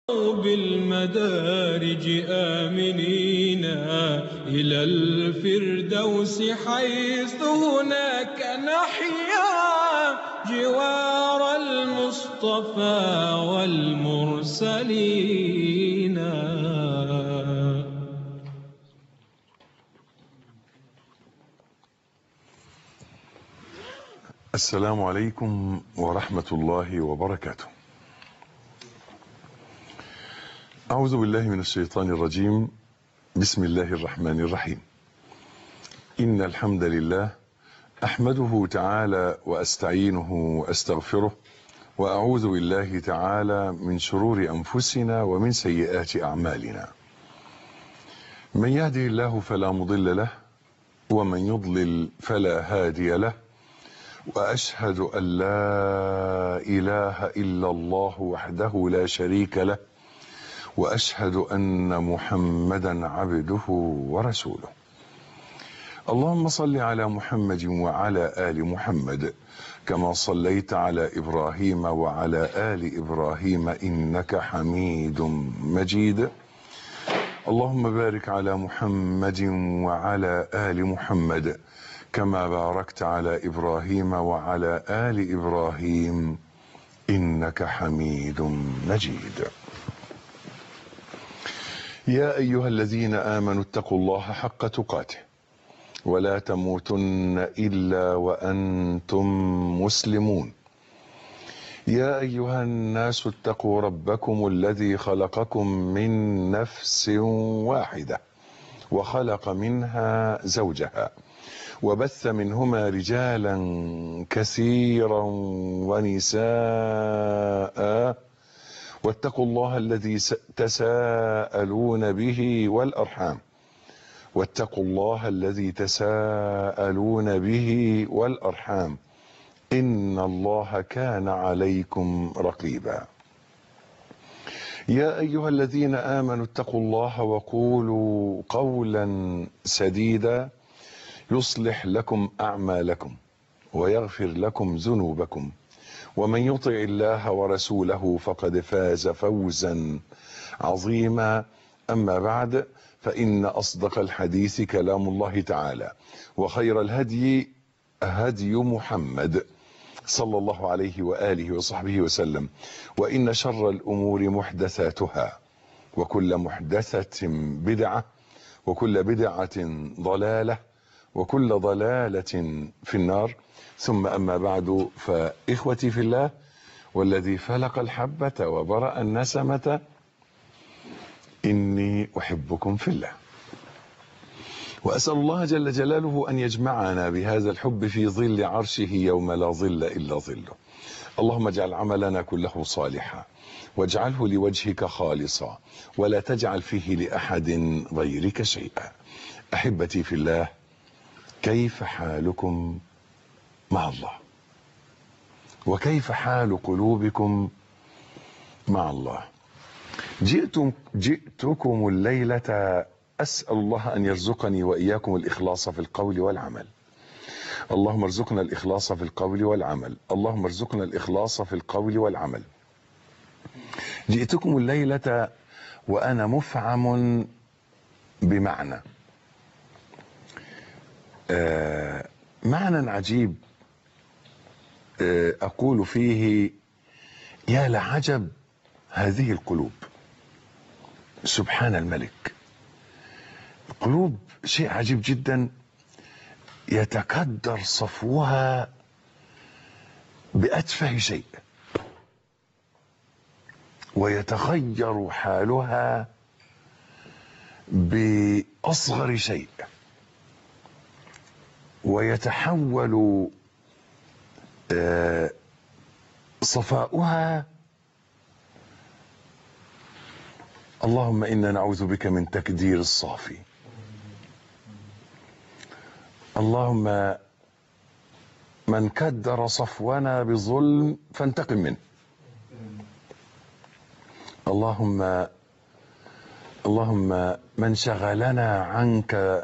بالمدارج آمنين إلى الفردوس حيث هناك نحيا جوار المصطفى والمرسلين السلام عليكم ورحمة الله وبركاته. أعوذ بالله من الشيطان الرجيم. بسم الله الرحمن الرحيم. إن الحمد لله أحمده تعالى وأستعينه وأستغفره وأعوذ بالله تعالى من شرور أنفسنا ومن سيئات أعمالنا. من يهده الله فلا مضل له ومن يضلل فلا هادي له. واشهد ان لا اله الا الله وحده لا شريك له واشهد ان محمدا عبده ورسوله اللهم صل على محمد وعلى ال محمد كما صليت على ابراهيم وعلى ال ابراهيم انك حميد مجيد اللهم بارك على محمد وعلى ال محمد كما باركت على ابراهيم وعلى ال ابراهيم انك حميد مجيد يا ايها الذين امنوا اتقوا الله حق تقاته ولا تموتن الا وانتم مسلمون يا ايها الناس اتقوا ربكم الذي خلقكم من نفس واحده وخلق منها زوجها وبث منهما رجالا كثيرا ونساء واتقوا الله الذي تساءلون به والارحام واتقوا الله الذي تساءلون به والارحام ان الله كان عليكم رقيبا يا ايها الذين امنوا اتقوا الله وقولوا قولا سديدا يصلح لكم اعمالكم ويغفر لكم ذنوبكم ومن يطع الله ورسوله فقد فاز فوزا عظيما اما بعد فان اصدق الحديث كلام الله تعالى وخير الهدي هدي محمد صلى الله عليه واله وصحبه وسلم وان شر الامور محدثاتها وكل محدثه بدعه وكل بدعه ضلاله وكل ضلالة في النار ثم أما بعد فإخوتي في الله والذي فلق الحبة وبرأ النسمة إني أحبكم في الله وأسأل الله جل جلاله أن يجمعنا بهذا الحب في ظل عرشه يوم لا ظل إلا ظله اللهم اجعل عملنا كله صالحا واجعله لوجهك خالصا ولا تجعل فيه لأحد غيرك شيئا أحبتي في الله كيف حالكم مع الله وكيف حال قلوبكم مع الله جئتم جئتكم الليلة أسأل الله أن يرزقني وإياكم الإخلاص في القول والعمل اللهم ارزقنا الإخلاص في القول والعمل اللهم ارزقنا الإخلاص في القول والعمل جئتكم الليلة وأنا مفعم بمعنى آه معنى عجيب آه أقول فيه يا لعجب هذه القلوب سبحان الملك القلوب شيء عجيب جدا يتكدر صفوها بأتفه شيء ويتغير حالها بأصغر شيء ويتحول صفاؤها اللهم انا نعوذ بك من تكدير الصافي اللهم من كدر صفونا بظلم فانتقم منه اللهم اللهم من شغلنا عنك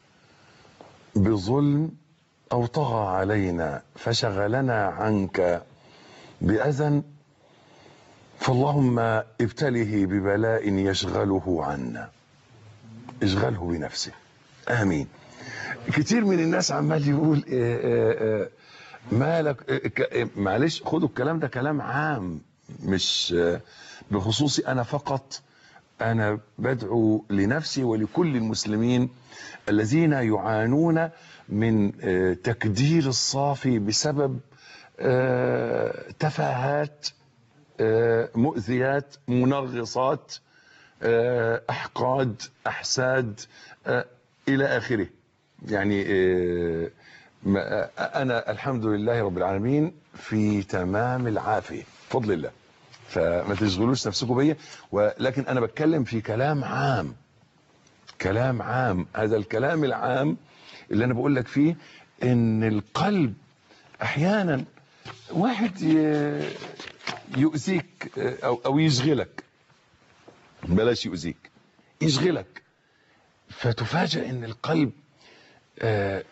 بظلم او طغى علينا فشغلنا عنك باذى فاللهم ابتله ببلاء يشغله عنا اشغله بنفسه امين كتير من الناس عمال يقول إيه إيه إيه مالك إيه ك- إيه معلش خدوا الكلام ده كلام عام مش آه، بخصوصي انا فقط انا بدعو لنفسي ولكل المسلمين الذين يعانون من آه، تكدير الصافي بسبب آه، تفاهات آه، مؤذيات منغصات آه، احقاد احساد آه، الى اخره يعني آه، ما- آه، انا الحمد لله رب العالمين في تمام العافيه بفضل الله فما تشغلوش نفسكم بيا ولكن انا بتكلم في كلام عام كلام عام هذا الكلام العام اللي انا بقول لك فيه ان القلب احيانا واحد ي- يؤذيك او او يشغلك بلاش يؤذيك يشغلك فتفاجأ ان القلب آه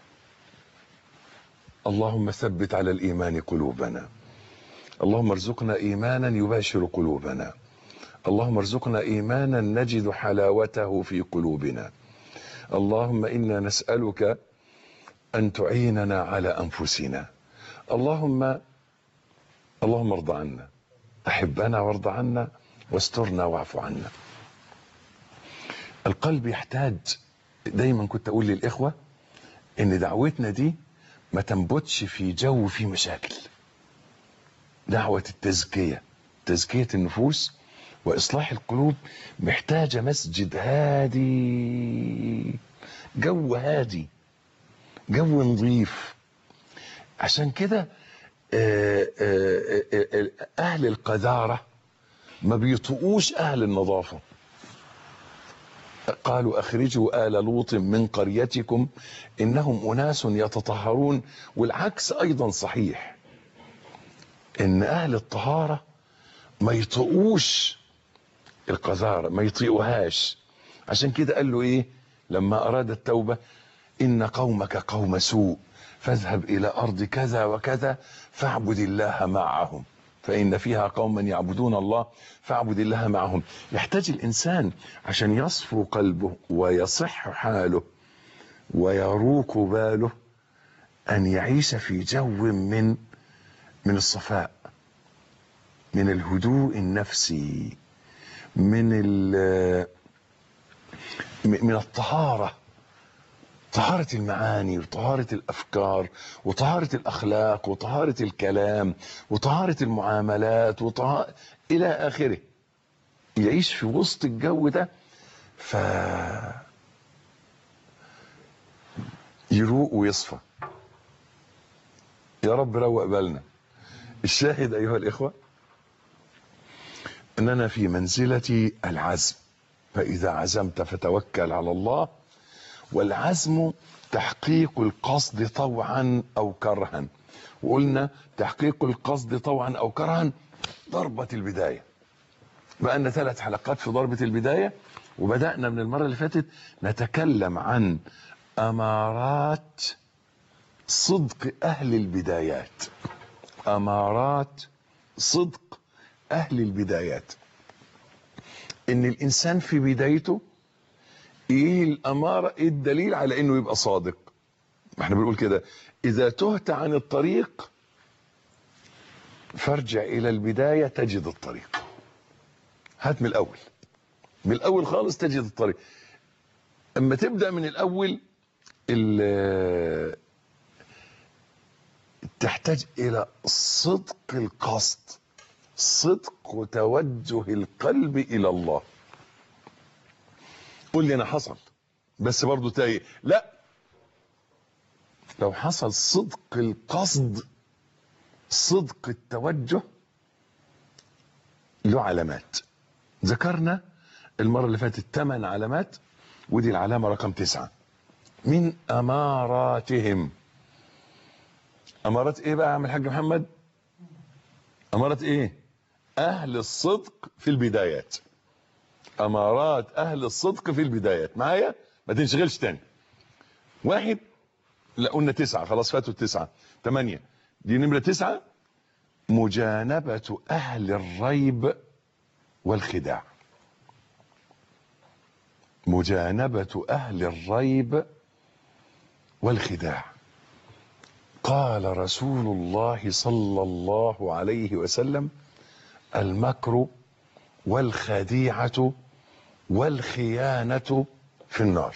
اللهم ثبت على الايمان قلوبنا اللهم ارزقنا ايمانا يباشر قلوبنا اللهم ارزقنا ايمانا نجد حلاوته في قلوبنا اللهم انا نسالك ان تعيننا على انفسنا اللهم اللهم ارض عنا احبنا وارض عنا واسترنا واعف عنا القلب يحتاج دايما كنت اقول للاخوه ان دعوتنا دي ما تنبتش في جو فيه مشاكل دعوه التزكيه تزكيه النفوس واصلاح القلوب محتاجه مسجد هادي جو هادي جو نظيف عشان كده آه، آه، آه، آه، اهل القذاره ما بيطقوش اهل النظافه قالوا اخرجوا ال لوط من قريتكم انهم اناس يتطهرون والعكس ايضا صحيح ان اهل الطهاره ما يطقوش القذاره ما يطيقوهاش عشان كده قال له ايه لما اراد التوبه ان قومك قوم سوء فاذهب الى ارض كذا وكذا فاعبد الله معهم فان فيها قوما يعبدون الله فاعبد الله معهم يحتاج الانسان عشان يصفو قلبه ويصح حاله ويروق باله ان يعيش في جو من من الصفاء من الهدوء النفسي من ال- من الطهاره طهارة المعاني وطهارة الأفكار وطهارة الأخلاق وطهارة الكلام وطهارة المعاملات وطهارة إلى آخره يعيش في وسط الجو ده ف يروق ويصفى يا رب روق بالنا الشاهد أيها الإخوة أننا في منزلة العزم فإذا عزمت فتوكل على الله والعزم تحقيق القصد طوعا او كرها وقلنا تحقيق القصد طوعا او كرها ضربة البداية بقى لنا ثلاث حلقات في ضربة البداية وبدأنا من المرة اللي فاتت نتكلم عن أمارات صدق أهل البدايات أمارات صدق أهل البدايات إن الإنسان في بدايته ايه الاماره ايه الدليل على انه يبقى صادق ما احنا بنقول كده اذا تهت عن الطريق فارجع الى البدايه تجد الطريق هات من الاول من الاول خالص تجد الطريق اما تبدا من الاول ال- تحتاج الى صدق القصد صدق توجه القلب الى الله قول لي انا حصل بس برضو تايه لا لو حصل صدق القصد صدق التوجه له علامات ذكرنا المرة اللي فاتت ثمان علامات ودي العلامة رقم تسعة من أماراتهم أمارات إيه بقى يا عم الحاج محمد أمارات إيه أهل الصدق في البدايات امارات اهل الصدق في البدايات معايا ما تنشغلش تاني واحد لا قلنا تسعة خلاص فاتوا التسعة ثمانية دي نمرة تسعة مجانبة اهل الريب والخداع مجانبة أهل الريب والخداع قال رسول الله صلى الله عليه وسلم المكر والخديعة والخيانة في النار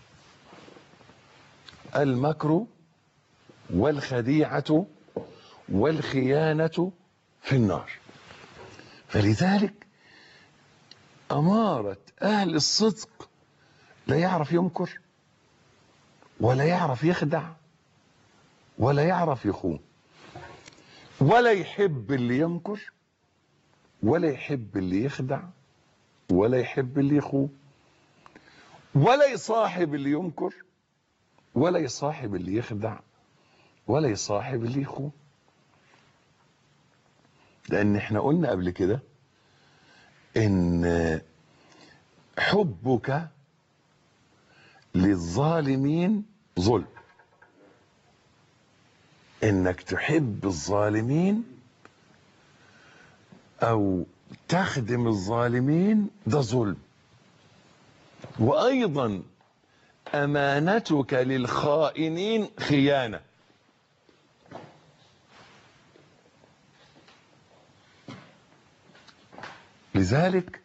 المكر والخديعة والخيانة في النار فلذلك أمارة أهل الصدق لا يعرف يمكر ولا يعرف يخدع ولا يعرف يخون ولا يحب اللي يمكر ولا يحب اللي يخدع ولا يحب اللي يخون ولا يصاحب اللي يمكر ولا يصاحب اللي يخدع ولا يصاحب اللي يخون لان احنا قلنا قبل كده ان حبك للظالمين ظلم انك تحب الظالمين او تخدم الظالمين ده ظلم وايضا امانتك للخائنين خيانه لذلك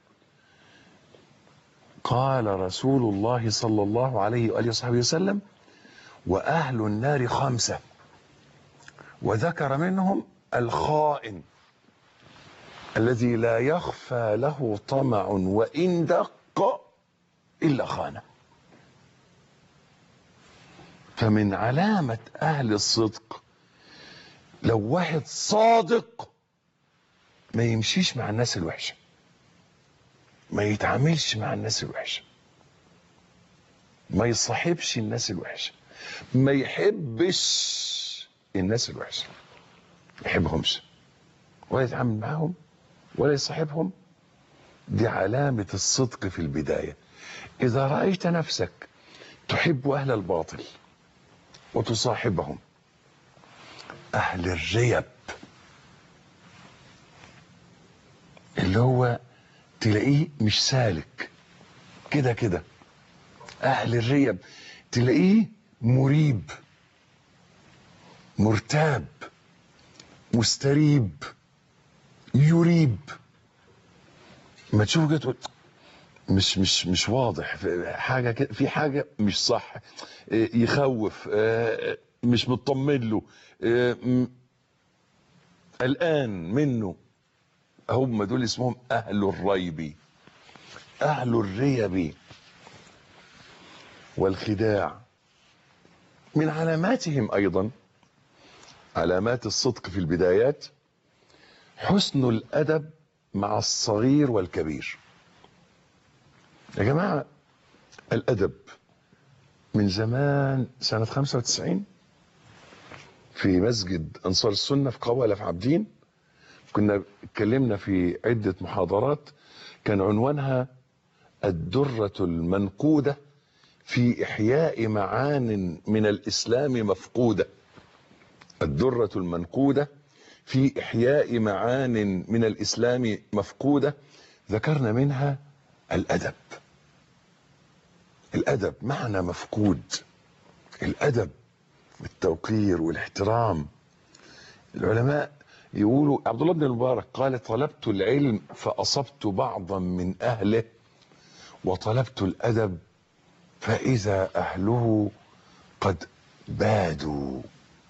قال رسول الله صلى الله عليه واله وصحبه وسلم واهل النار خمسه وذكر منهم الخائن الذي لا يخفى له طمع وان دق الا خانه فمن علامه اهل الصدق لو واحد صادق ما يمشيش مع الناس الوحشه ما يتعاملش مع الناس الوحشه ما يصاحبش الناس الوحشه ما يحبش الناس الوحشه ما يحبهمش ولا يتعامل معاهم ولا يصاحبهم دي علامة الصدق في البداية إذا رأيت نفسك تحب أهل الباطل وتصاحبهم أهل الريب اللي هو تلاقيه مش سالك كده كده أهل الريب تلاقيه مريب مرتاب مستريب يريب ما تشوف كده تقول مش مش مش واضح في حاجه كده في حاجه مش صح إيه، يخوف آه، مش مطمن له آه، م- قلقان منه هم دول اسمهم اهل الريب اهل الريب والخداع من علاماتهم ايضا علامات الصدق في البدايات حسن الادب مع الصغير والكبير يا جماعه الادب من زمان سنه 95 في مسجد انصار السنه في قوله في عابدين كنا اتكلمنا في عده محاضرات كان عنوانها الدره المنقوده في احياء معان من الاسلام مفقوده الدره المنقوده في احياء معان من الاسلام مفقوده ذكرنا منها الادب الادب معنى مفقود الادب التوقير والاحترام العلماء يقولوا عبد الله بن المبارك قال طلبت العلم فاصبت بعضا من اهله وطلبت الادب فاذا اهله قد بادوا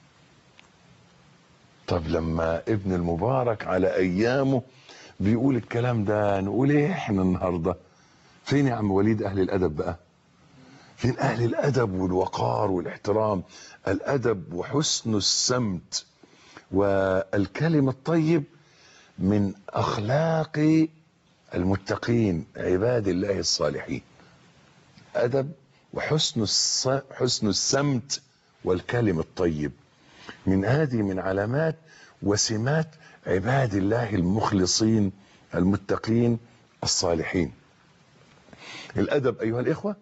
طب لما ابن المبارك على ايامه بيقول الكلام ده نقول ايه احنا النهارده فين يا عم وليد اهل الادب بقى فين اهل الادب والوقار والاحترام الادب وحسن السمت والكلم الطيب من اخلاق المتقين عباد الله الصالحين ادب وحسن الص... حسن السمت والكلم الطيب من هذه من علامات وسمات عباد الله المخلصين المتقين الصالحين الادب ايها الاخوه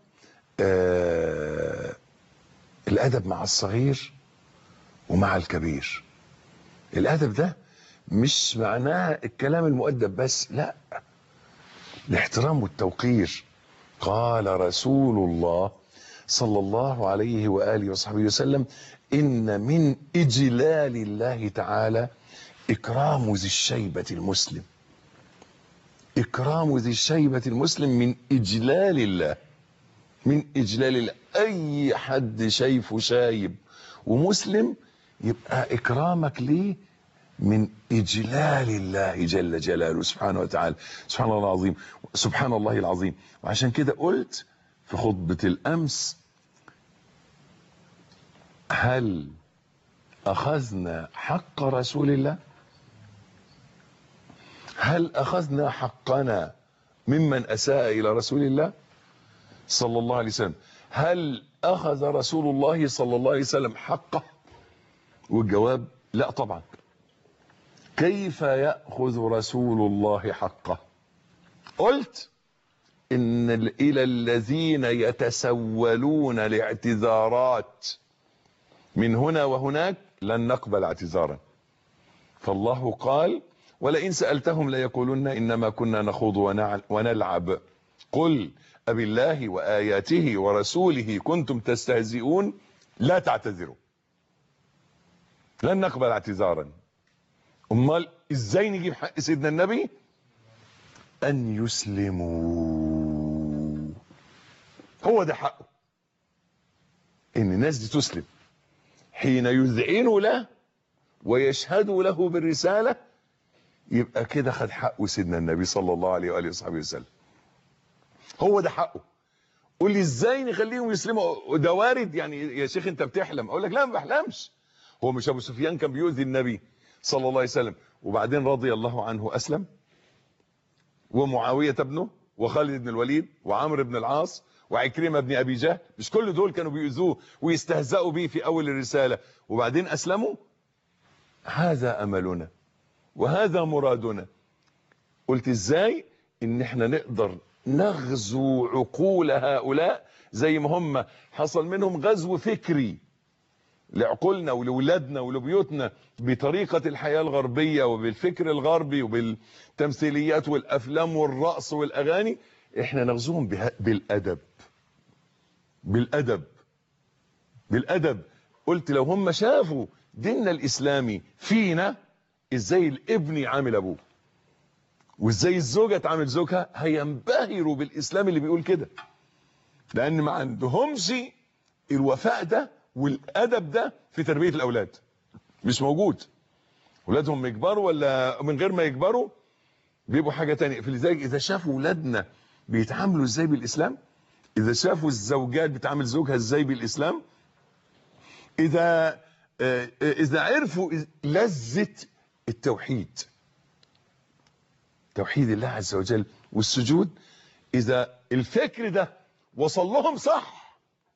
آه الادب مع الصغير ومع الكبير الادب ده مش معناه الكلام المؤدب بس لا الاحترام والتوقير قال رسول الله صلى الله عليه وآله وصحبه وسلم إن من إجلال الله تعالى إكرام ذي الشيبة المسلم إكرام ذي الشيبة المسلم من إجلال الله من إجلال الله أي حد شايفه شايب ومسلم يبقى إكرامك ليه من إجلال الله جل جلاله سبحانه وتعالى سبحان الله العظيم سبحان الله العظيم وعشان كده قلت في خطبة الأمس هل أخذنا حق رسول الله هل أخذنا حقنا ممن أساء إلى رسول الله صلى الله عليه وسلم هل أخذ رسول الله صلى الله عليه وسلم حقه والجواب لا طبعا كيف يأخذ رسول الله حقه قلت إن إلى الذين يتسولون الاعتذارات من هنا وهناك لن نقبل اعتذارا فالله قال ولئن سألتهم ليقولن إنما كنا نخوض ونلعب قل أبي الله وآياته ورسوله كنتم تستهزئون لا تعتذروا لن نقبل اعتذارا امال ازاي نجيب حق سيدنا النبي ان يسلموا هو ده حقه ان الناس دي تسلم حين يذعنوا له ويشهدوا له بالرسالة يبقى كده خد حقه سيدنا النبي صلى الله عليه وآله وصحبه وسلم هو ده حقه قول لي ازاي نخليهم يسلموا ده وارد يعني يا شيخ انت بتحلم اقول لك لا ما بحلمش هو مش ابو سفيان كان بيؤذي النبي صلى الله عليه وسلم وبعدين رضي الله عنه اسلم ومعاويه ابنه وخالد بن الوليد وعمرو بن العاص وعكرمه بن ابي جهل مش كل دول كانوا بيؤذوه ويستهزئوا به في اول الرساله وبعدين اسلموا هذا املنا وهذا مرادنا قلت ازاي ان احنا نقدر نغزو عقول هؤلاء زي ما هم حصل منهم غزو فكري لعقولنا ولولادنا ولبيوتنا بطريقة الحياة الغربية وبالفكر الغربي وبالتمثيليات والأفلام والرقص والأغاني احنا نغزوهم بها بالأدب بالأدب بالأدب قلت لو هم شافوا ديننا الإسلامي فينا ازاي الابن عامل أبوه وازاي الزوجة تعامل زوجها هينبهروا بالإسلام اللي بيقول كده لأن ما عندهمش الوفاء ده والادب ده في تربيه الاولاد مش موجود اولادهم يكبروا ولا من غير ما يكبروا بيبقوا حاجه تانية فلذلك اذا شافوا اولادنا بيتعاملوا ازاي بالاسلام اذا شافوا الزوجات بتعامل زوجها ازاي بالاسلام اذا اذا عرفوا لذه التوحيد توحيد الله عز وجل والسجود اذا الفكر ده وصل لهم صح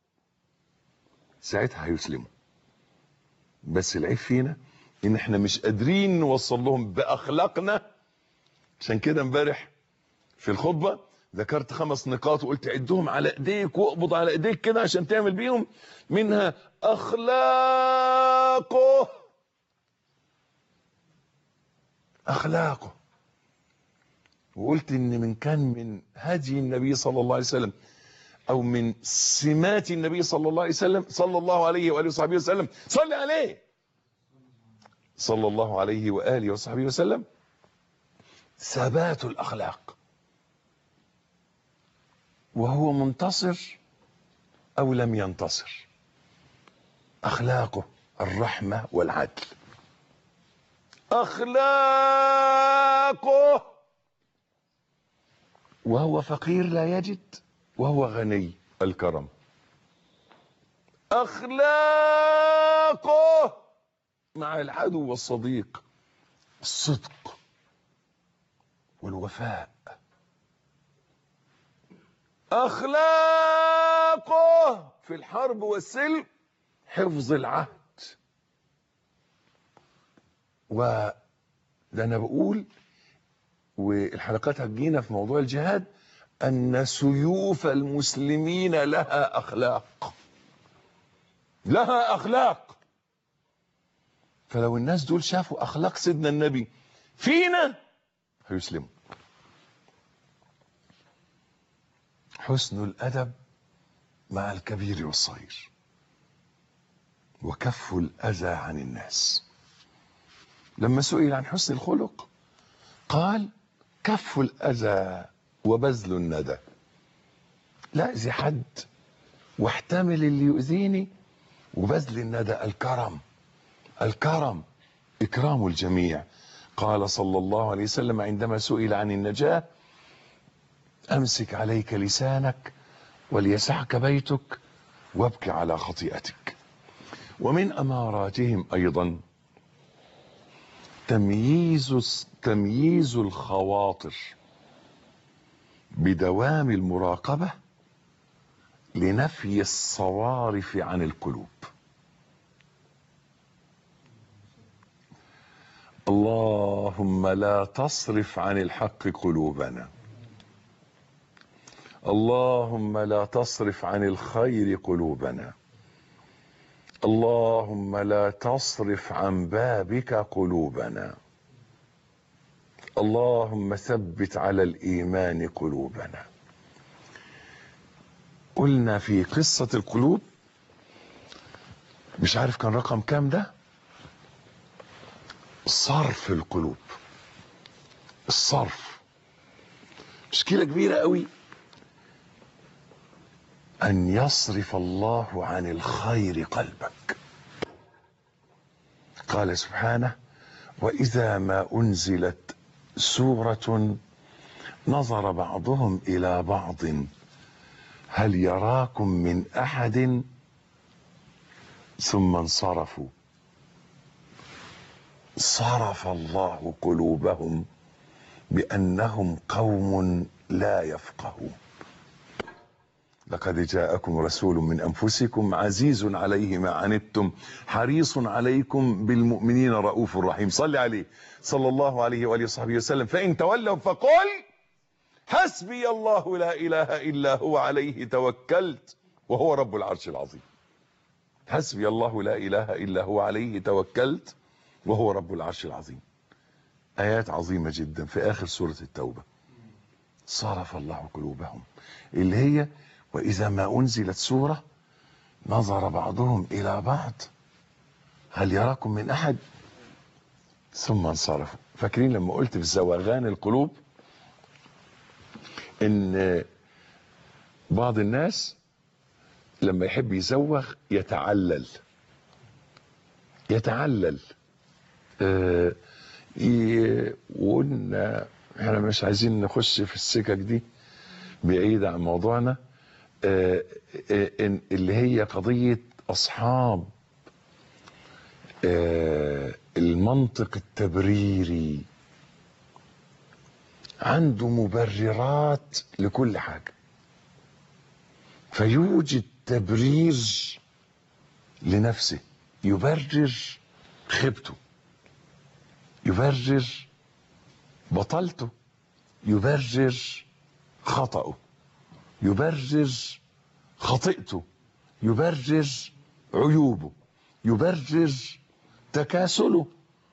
ساعتها هيسلموا بس العيب فينا ان احنا مش قادرين نوصل لهم باخلاقنا عشان كده امبارح في الخطبه ذكرت خمس نقاط وقلت عدهم على ايديك واقبض على ايديك كده عشان تعمل بيهم منها اخلاقه اخلاقه وقلت ان من كان من هدي النبي صلى الله عليه وسلم او من سمات النبي صلى الله عليه وسلم صلى الله عليه واله وصحبه وسلم صلي عليه صلى الله عليه واله وصحبه وسلم ثبات الاخلاق وهو منتصر او لم ينتصر اخلاقه الرحمه والعدل اخلاقه وهو فقير لا يجد وهو غني الكرم اخلاقه مع العدو والصديق الصدق والوفاء اخلاقه في الحرب والسلم حفظ العهد و ده انا بقول والحلقات هتجينا في موضوع الجهاد ان سيوف المسلمين لها اخلاق لها اخلاق فلو الناس دول شافوا اخلاق سيدنا النبي فينا هيسلموا حسن الأدب مع الكبير والصغير وكف الأذى عن الناس لما سئل عن حسن الخلق قال كف الأذى وبذل الندى لا أذي حد واحتمل اللي يؤذيني وبذل الندى الكرم الكرم إكرام الجميع قال صلى الله عليه وسلم عندما سئل عن النجاة أمسك عليك لسانك وليسعك بيتك وابك على خطيئتك ومن أماراتهم أيضا تمييز تمييز الخواطر بدوام المراقبة لنفي الصوارف عن القلوب اللهم لا تصرف عن الحق قلوبنا اللهم لا تصرف عن الخير قلوبنا اللهم لا تصرف عن بابك قلوبنا اللهم ثبت على الايمان قلوبنا قلنا في قصة القلوب مش عارف كان رقم كام ده صرف القلوب الصرف مشكلة كبيرة قوي أن يصرف الله عن الخير قلبك قال سبحانه وإذا ما أنزلت سورة نظر بعضهم إلى بعض هل يراكم من أحد ثم انصرفوا صرف الله قلوبهم بأنهم قوم لا يفقهون لقد جاءكم رسول من انفسكم عزيز عليه ما عنتم حريص عليكم بالمؤمنين رؤوف رحيم صل عليه صلى الله عليه واله وصحبه وسلم فان تولوا فقل حسبي الله لا اله الا هو عليه توكلت وهو رب العرش العظيم حسبي الله لا اله الا هو عليه توكلت وهو رب العرش العظيم ايات عظيمه جدا في اخر سوره التوبه صرف الله قلوبهم اللي هي وإذا ما أنزلت سورة نظر بعضهم إلى بعض هل يراكم من أحد ثم انصرفوا فاكرين لما قلت في زوغان القلوب إن بعض الناس لما يحب يزوغ يتعلل يتعلل آه وقلنا احنا مش عايزين نخش في السكك دي بعيد عن موضوعنا آه آه اللي هي قضية أصحاب آه المنطق التبريري عنده مبررات لكل حاجة فيوجد تبرير لنفسه يبرر خيبته يبرر بطلته يبرر خطأه يبرر خطئته يبرر عيوبه يبرر تكاسله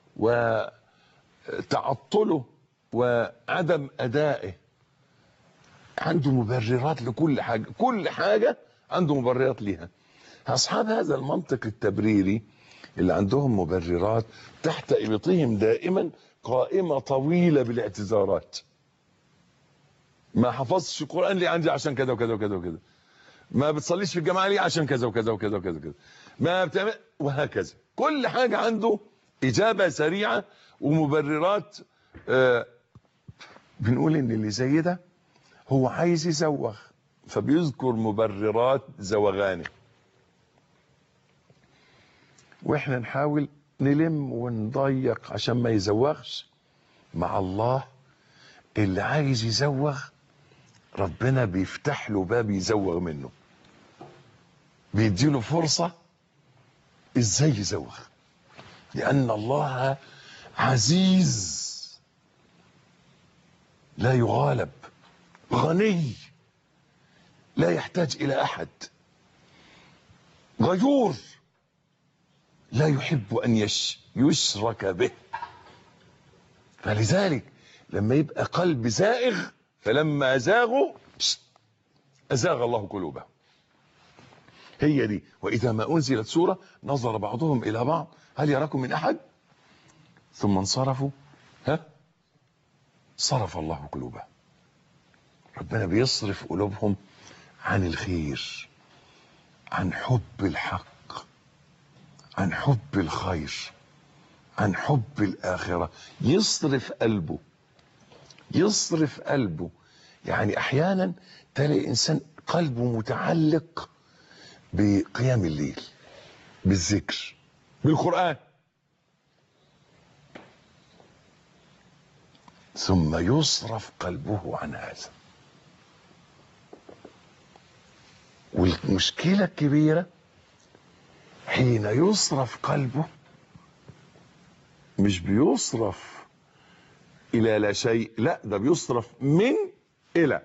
وتعطله وعدم أدائه عنده مبررات لكل حاجة كل حاجة عنده مبررات ليها أصحاب هذا المنطق التبريري اللي عندهم مبررات تحت إبطهم دائما قائمة طويلة بالاعتذارات ما حفظتش القرآن ليه عندي عشان كذا وكذا وكذا وكذا ما بتصليش في الجماعة ليه عشان كذا وكذا وكذا وكذا وكذا ما بتعمل وهكذا كل حاجة عنده إجابة سريعة ومبررات آه بنقول إن اللي زي ده هو عايز يزوغ فبيذكر مبررات زوغانه واحنا نحاول نلم ونضيق عشان ما يزوغش مع الله اللي عايز يزوغ ربنا بيفتح له باب يزوغ منه بيديله فرصة ازاي يزوغ لان الله عزيز لا يغالب غني لا يحتاج الى احد غيور لا يحب ان يش يشرك به فلذلك لما يبقى قلب زائغ فلما زاغوا أزاغ الله قلوبهم هي دي وإذا ما أنزلت سورة نظر بعضهم إلى بعض هل يراكم من أحد ثم انصرفوا ها صرف الله قلوبهم ربنا بيصرف قلوبهم عن الخير عن حب الحق عن حب الخير عن حب الآخرة يصرف قلبه يصرف قلبه يعني أحيانا تلاقي إنسان قلبه متعلق بقيام الليل بالذكر بالقرآن ثم يصرف قلبه عن هذا والمشكلة الكبيرة حين يصرف قلبه مش بيصرف إلى لا شيء لا ده بيصرف من إلى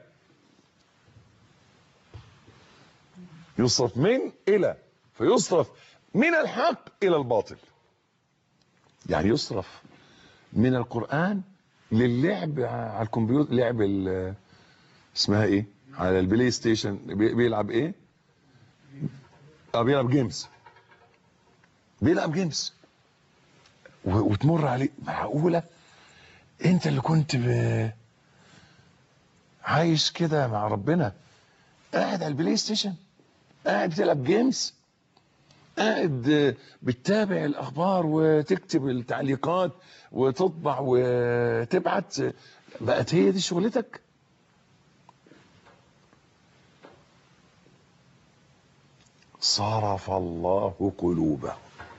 يصرف من إلى فيصرف من الحق إلى الباطل يعني يصرف من القرآن للعب على الكمبيوتر لعب ال- اسمها ايه على البلاي ستيشن بي- بيلعب ايه اه بيلعب جيمز بيلعب جيمز و- وتمر عليه معقولة انت اللي كنت ب... عايش كده مع ربنا قاعد على البلاي ستيشن قاعد بتلعب جيمز قاعد آه، بتتابع الاخبار وتكتب التعليقات وتطبع وتبعت بقت هي دي شغلتك صرف الله قلوبهم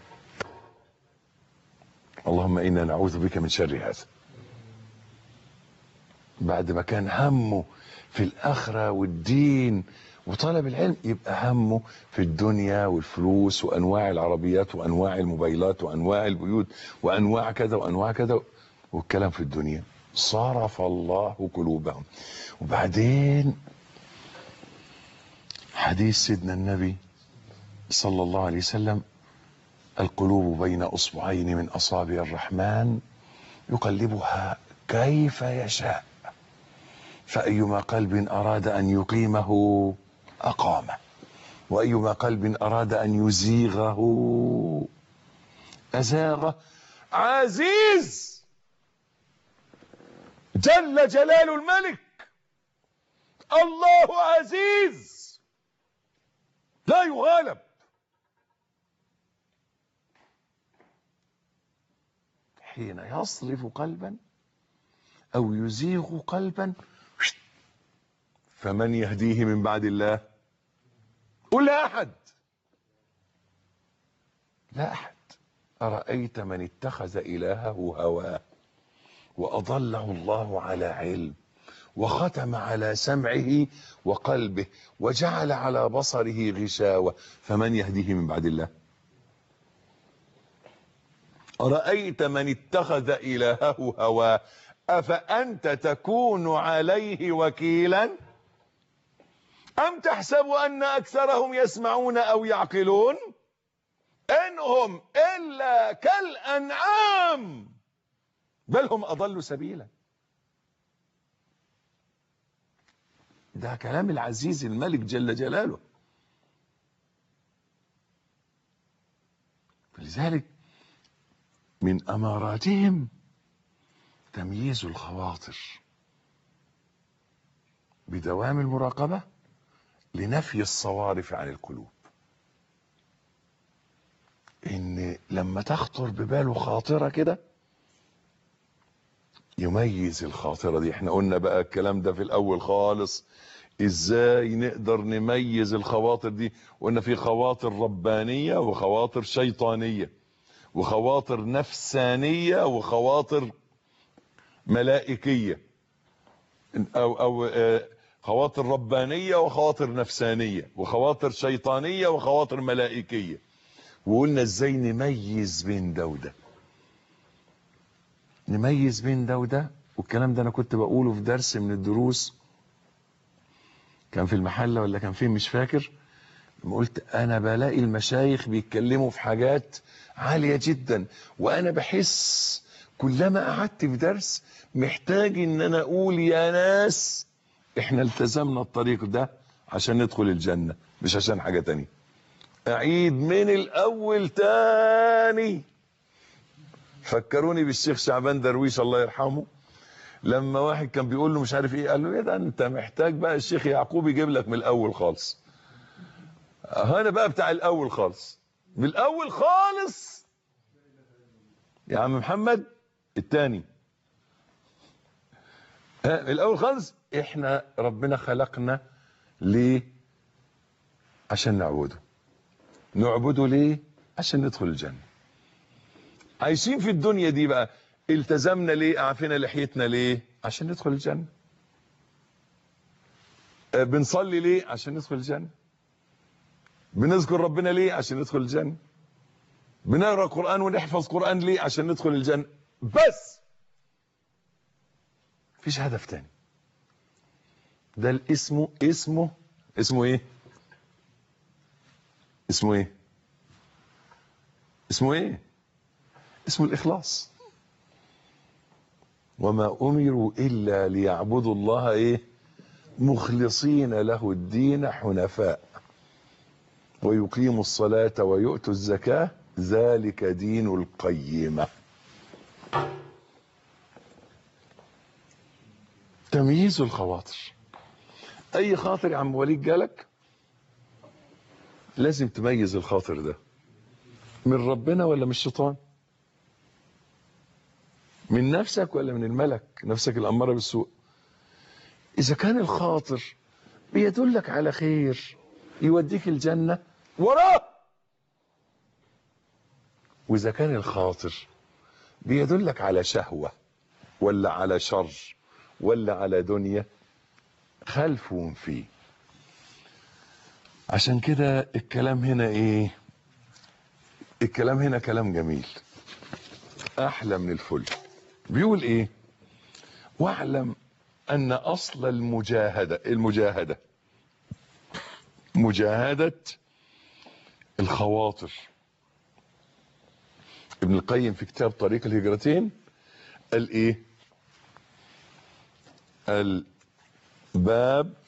اللهم انا نعوذ بك من شر هذا بعد ما كان همه في الاخره والدين وطلب العلم يبقى همه في الدنيا والفلوس وانواع العربيات وانواع الموبايلات وانواع البيوت وانواع كذا وانواع كذا والكلام في الدنيا صرف الله قلوبهم وبعدين حديث سيدنا النبي صلى الله عليه وسلم القلوب بين اصبعين من اصابع الرحمن يقلبها كيف يشاء فأيما قلب أراد أن يقيمه أقامه وأيما قلب أراد أن يزيغه أزاغه عزيز جل جلال الملك الله عزيز لا يغالب حين يصرف قلبا أو يزيغ قلبا فمن يهديه من بعد الله قل لا أحد لا أحد أرأيت من اتخذ إلهه هواه وأضله الله على علم وختم على سمعه وقلبه وجعل على بصره غشاوة فمن يهديه من بعد الله أرأيت من اتخذ إلهه هواه أفأنت تكون عليه وكيلا أم تحسب أن أكثرهم يسمعون أو يعقلون إنهم إلا كالأنعام بل هم أضلوا سبيلا ده كلام العزيز الملك جل جلاله فلذلك من أماراتهم تمييز الخواطر بدوام المراقبة لنفي الصوارف عن القلوب ان لما تخطر بباله خاطرة كده يميز الخاطرة دي احنا قلنا بقى الكلام ده في الاول خالص ازاي نقدر نميز الخواطر دي قلنا في خواطر ربانية وخواطر شيطانية وخواطر نفسانية وخواطر ملائكية او او آه، خواطر ربانية وخواطر نفسانية وخواطر شيطانية وخواطر ملائكية وقلنا ازاي نميز بين ده وده نميز بين ده وده والكلام ده انا كنت بقوله في درس من الدروس كان في المحلة ولا كان فين مش فاكر لما قلت انا بلاقي المشايخ بيتكلموا في حاجات عالية جدا وانا بحس كلما قعدت في درس محتاج ان انا اقول يا ناس احنا التزمنا الطريق ده عشان ندخل الجنة مش عشان حاجة تانية اعيد من الاول تاني فكروني بالشيخ شعبان درويش الله يرحمه لما واحد كان بيقول له مش عارف ايه قال له ايه ده انت محتاج بقى الشيخ يعقوب يجيب لك من الاول خالص هنا بقى بتاع الاول خالص من الاول خالص يا عم محمد التاني ها من الاول خالص احنا ربنا خلقنا ليه عشان نعبده نعبده ليه عشان ندخل الجنة عايشين في الدنيا دي بقى التزمنا ليه اعفينا لحيتنا ليه عشان ندخل الجنة آه، بنصلي ليه عشان ندخل الجنة بنذكر ربنا ليه عشان ندخل الجنة بنقرا قرآن ونحفظ قرآن ليه عشان ندخل الجنة بس مفيش هدف تاني ده الاسمه اسمه اسمه ايه اسمه ايه اسمه ايه اسمه الاخلاص وما امروا الا ليعبدوا الله ايه مخلصين له الدين حنفاء ويقيموا الصلاة ويؤتوا الزكاة ذلك دين القيمة تمييز الخواطر اي خاطر يا عم وليد جالك لازم تميز الخاطر ده من ربنا ولا من الشيطان من نفسك ولا من الملك نفسك الأمارة بالسوء إذا كان الخاطر بيدلك على خير يوديك الجنة وراه وإذا كان الخاطر بيدلك على شهوة ولا على شر ولا على دنيا خلفهم فيه عشان كده الكلام هنا ايه الكلام هنا كلام جميل احلى من الفل بيقول ايه واعلم ان اصل المجاهدة المجاهدة مجاهدة الخواطر ابن القيم في كتاب طريق الهجرتين قال ايه الباب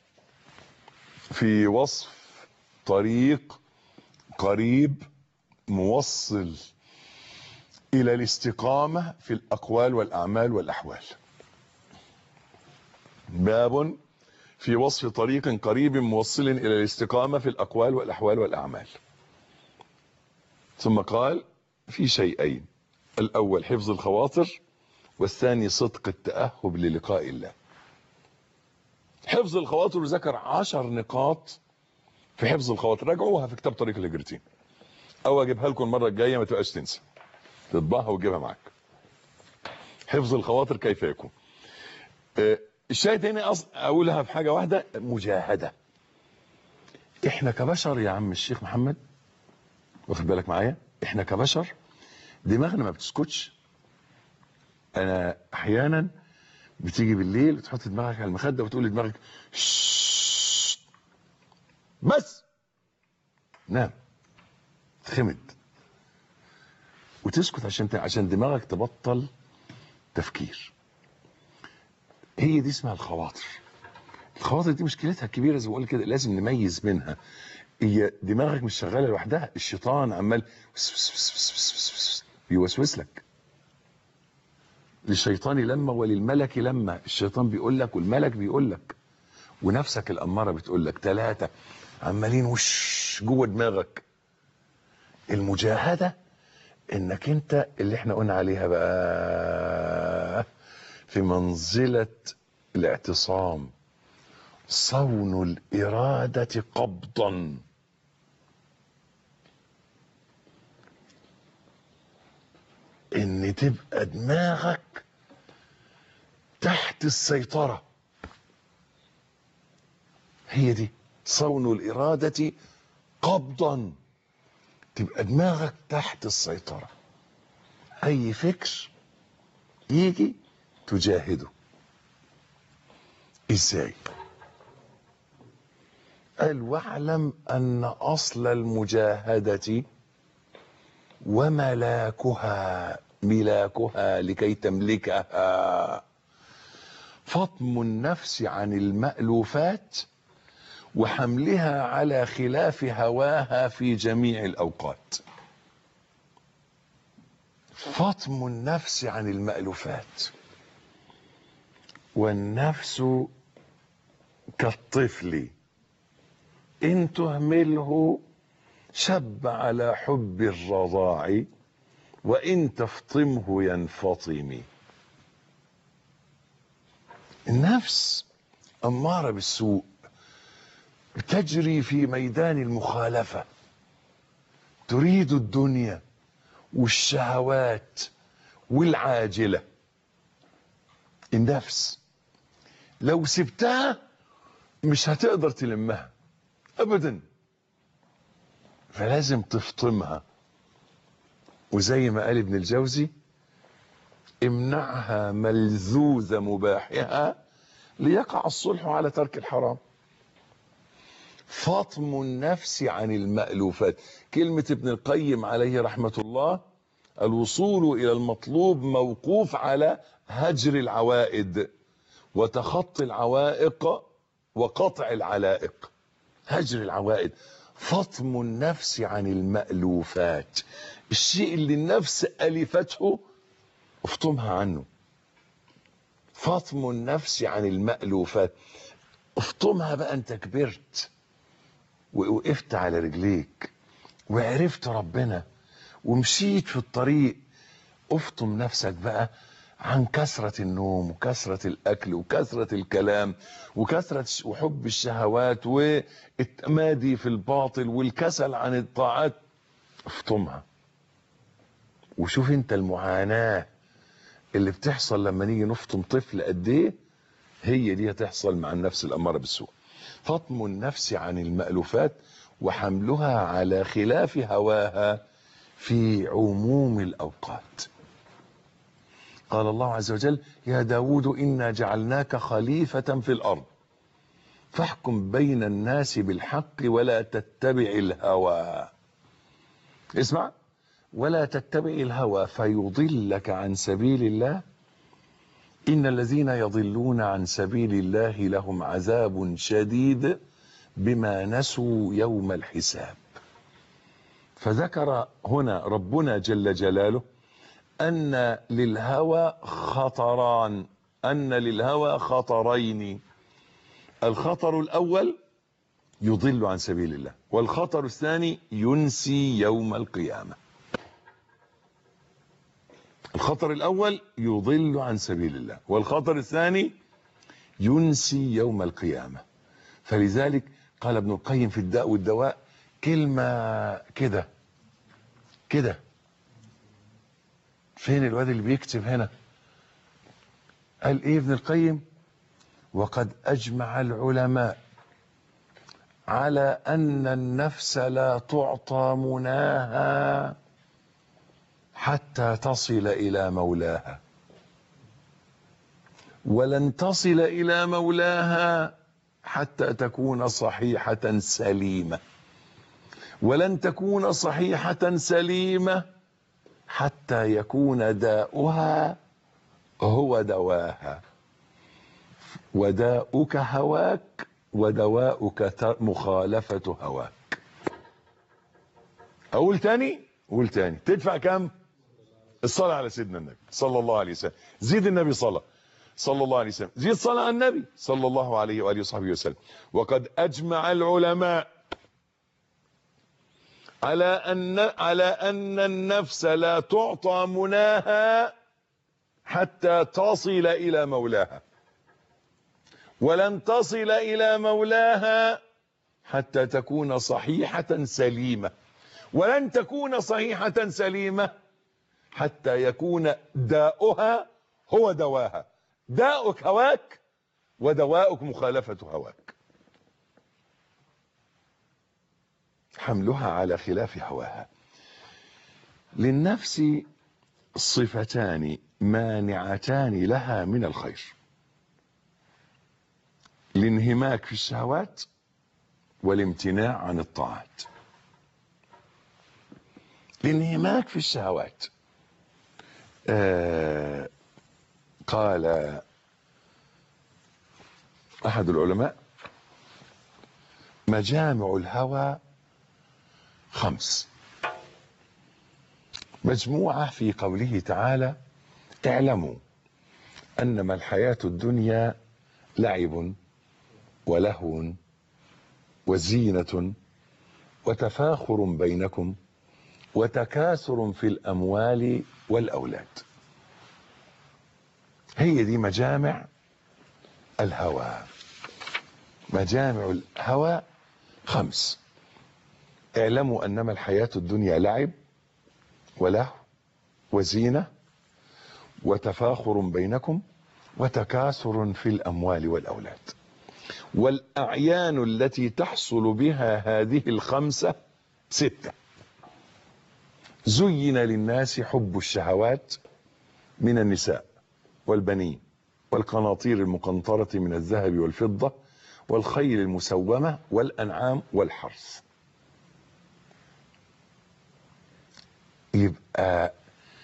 في وصف طريق قريب موصل الى الاستقامة في الاقوال والاعمال والاحوال باب في وصف طريق قريب موصل الى الاستقامة في الاقوال والاحوال والاعمال ثم قال في شيئين الاول حفظ الخواطر والثاني صدق التأهب للقاء الله حفظ الخواطر ذكر عشر نقاط في حفظ الخواطر راجعوها في كتاب طريق الهجرتين او اجيبها لكم المره الجايه ما تبقاش تنسى تطبعها وتجيبها معاك حفظ الخواطر كيف يكون آه، الشاهد هنا أص... اقولها في حاجه واحده مجاهده احنا كبشر يا عم الشيخ محمد واخد بالك معايا احنا كبشر دماغنا ما بتسكتش انا احيانا بتيجي بالليل وتحط دماغك على المخده وتقول لدماغك ششش بس نام خمد وتسكت عشان ت- عشان دماغك تبطل تفكير هي دي اسمها الخواطر الخواطر دي مشكلتها كبيره زي ما بقول كده لازم نميز منها هي دماغك مش شغاله لوحدها الشيطان عمال وس- وس- وس- وس- وس- وس- وس- بيوسوس لك للشيطان لما وللملك لما الشيطان بيقول لك والملك بيقول لك ونفسك الاماره بتقول لك ثلاثه عمالين وش جوه دماغك المجاهده انك انت اللي احنا قلنا عليها بقى في منزله الاعتصام صون الاراده قبضا ان تبقى دماغك تحت السيطره هي دي صون الاراده قبضا تبقى دماغك تحت السيطره اي فكر يجي تجاهده ازاي قال واعلم ان اصل المجاهده وملاكها ملاكها لكي تملكها فطم النفس عن المألوفات وحملها على خلاف هواها في جميع الأوقات فطم النفس عن المألوفات والنفس كالطفل إن تهمله شب على حب الرضاع وإن تفطمه ينفطم النفس أمارة بالسوء تجري في ميدان المخالفة تريد الدنيا والشهوات والعاجلة النفس لو سبتها مش هتقدر تلمها ابدا فلازم تفطمها وزي ما قال ابن الجوزي امنعها ملذوذ مباحها ليقع الصلح على ترك الحرام فطم النفس عن المألوفات كلمة ابن القيم عليه رحمة الله الوصول إلى المطلوب موقوف على هجر العوائد وتخطي العوائق وقطع العلائق هجر العوائد فطم النفس عن المألوفات الشيء اللي النفس ألفته افطمها عنه فطم النفس عن المألوفات افطمها بقى انت كبرت ووقفت على رجليك وعرفت ربنا ومشيت في الطريق افطم نفسك بقى عن كثرة النوم وكثرة الأكل وكثرة الكلام وكثرة وحب الشهوات والتمادي في الباطل والكسل عن الطاعات افطمها وشوف انت المعاناة اللي بتحصل لما نيجي نفطم طفل قد ايه هي دي هتحصل مع النفس الأمارة بالسوء فطم النفس عن المألوفات وحملها على خلاف هواها في عموم الأوقات قال الله عز وجل يا داود إنا جعلناك خليفة في الأرض فاحكم بين الناس بالحق ولا تتبع الهوى اسمع ولا تتبع الهوى فيضلك عن سبيل الله إن الذين يضلون عن سبيل الله لهم عذاب شديد بما نسوا يوم الحساب فذكر هنا ربنا جل جلاله أن للهوى خطران أن للهوى خطرين الخطر الأول يضل عن سبيل الله والخطر الثاني ينسي يوم القيامة الخطر الأول يضل عن سبيل الله والخطر الثاني ينسي يوم القيامة فلذلك قال ابن القيم في الداء والدواء كلمة كده كده فين الواد اللي بيكتب هنا قال ايه ابن القيم وقد اجمع العلماء على ان النفس لا تعطى مناها حتى تصل الى مولاها ولن تصل الى مولاها حتى تكون صحيحه سليمه ولن تكون صحيحه سليمه حتى يكون داؤها هو دواها وداؤك هواك ودواؤك مخالفة هواك أقول تاني قول تاني تدفع كم الصلاة على سيدنا النبي صلى الله عليه وسلم زيد النبي صلاة صلى الله عليه وسلم زيد صلاة على النبي صلى الله عليه وآله وصحبه وسلم وقد أجمع العلماء على أن على أن النفس لا تعطى مناها حتى تصل إلى مولاها ولن تصل إلى مولاها حتى تكون صحيحة سليمة ولن تكون صحيحة سليمة حتى يكون داؤها هو دواها داؤك هواك ودواؤك مخالفة هواك حملها على خلاف هواها للنفس صفتان مانعتان لها من الخير الانهماك في الشهوات والامتناع عن الطاعات الانهماك في الشهوات آه قال احد العلماء مجامع الهوى خمس مجموعة في قوله تعالى اعلموا أنما الحياة الدنيا لعب ولهو وزينة وتفاخر بينكم وتكاثر في الأموال والأولاد هي دي مجامع الهوى مجامع الهوى خمس اعلموا أنما الحياة الدنيا لعب وله وزينة وتفاخر بينكم وتكاثر في الأموال والأولاد والأعيان التي تحصل بها هذه الخمسة ستة زين للناس حب الشهوات من النساء والبنين والقناطير المقنطرة من الذهب والفضة والخيل المسومة والأنعام والحرث يبقى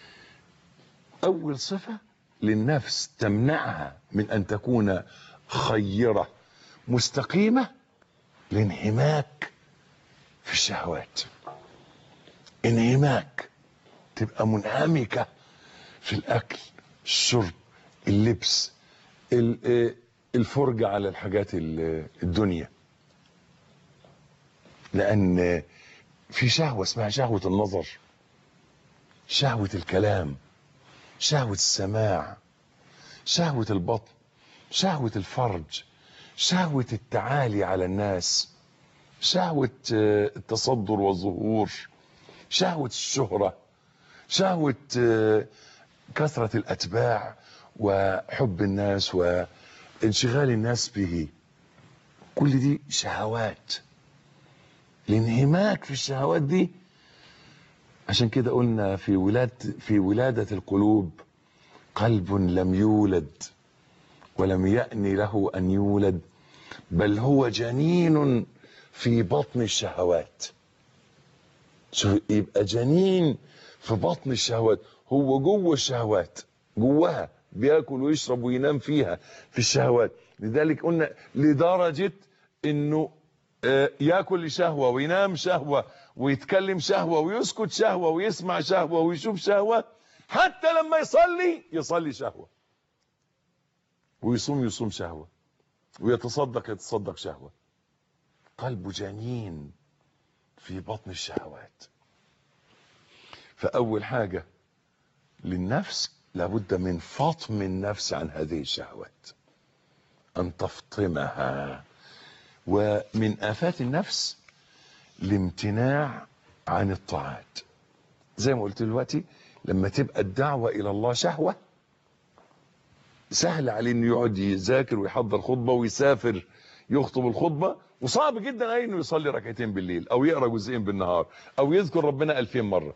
أول صفة للنفس تمنعها من أن تكون خيرة مستقيمة الانهماك في الشهوات انهماك تبقى منهمكة في الأكل الشرب اللبس الفرجة على الحاجات الدنيا لأن في شهوة اسمها شهوة النظر شهوة الكلام شهوة السماع شهوة البطن شهوة الفرج شهوة التعالي على الناس شهوة التصدر والظهور شهوة الشهرة شهوة كثرة الأتباع وحب الناس وانشغال الناس به كل دي شهوات الانهماك في الشهوات دي عشان كده قلنا في ولاد في ولادة القلوب قلب لم يولد ولم يأن له أن يولد بل هو جنين في بطن الشهوات شوف يبقى جنين في بطن الشهوات هو جوه الشهوات جواها بياكل ويشرب وينام فيها في الشهوات لذلك قلنا لدرجة انه ياكل لشهوة وينام شهوة ويتكلم شهوة ويسكت شهوة ويسمع شهوة ويشوف شهوة حتى لما يصلي يصلي شهوة ويصوم يصوم شهوة ويتصدق يتصدق شهوة قلبه جنين في بطن الشهوات فأول حاجة للنفس لابد من فطم النفس عن هذه الشهوات أن تفطمها ومن آفات النفس الامتناع عن الطاعات زي ما قلت دلوقتي لما تبقى الدعوة إلى الله شهوة سهل عليه انه يقعد يذاكر ويحضر خطبة ويسافر يخطب الخطبة وصعب جدا عليه انه يصلي ركعتين بالليل او يقرا جزئين بالنهار او يذكر ربنا ألفين مرة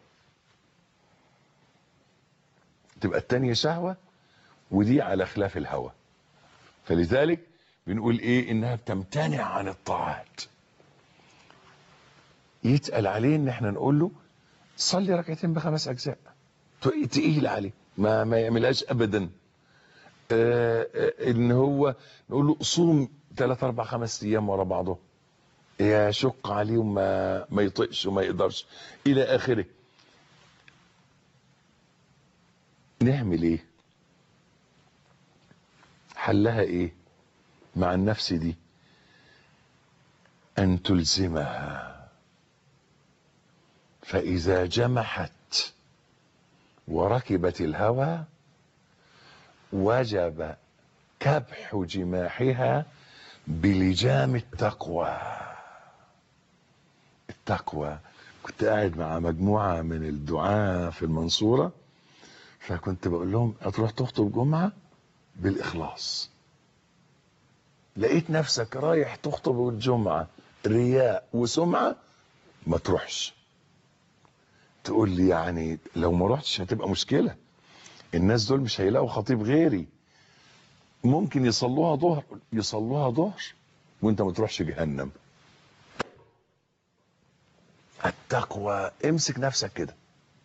تبقى التانية شهوة ودي على خلاف الهوى فلذلك بنقول ايه انها بتمتنع عن الطاعات يتقل عليه ان احنا نقول له صلي ركعتين بخمس اجزاء تقيل عليه ما ما يعملهاش ابدا آه آه ان هو نقول له صوم ثلاث اربع خمس ايام ورا بعضه يشق عليه وما ما يطقش وما يقدرش الى اخره نعمل ايه حلها ايه مع النفس دي ان تلزمها فاذا جمحت وركبت الهوى وجب كبح جماحها بلجام التقوى التقوى كنت قاعد مع مجموعة من الدعاة في المنصورة فكنت بقول لهم هتروح تخطب جمعة بالإخلاص لقيت نفسك رايح تخطب الجمعة رياء وسمعة ما تروحش تقول لي يعني لو ما رحتش هتبقى مشكلة الناس دول مش هيلاقوا خطيب غيري ممكن يصلوها ظهر يصلوها ظهر وانت ما تروحش جهنم التقوى امسك نفسك كده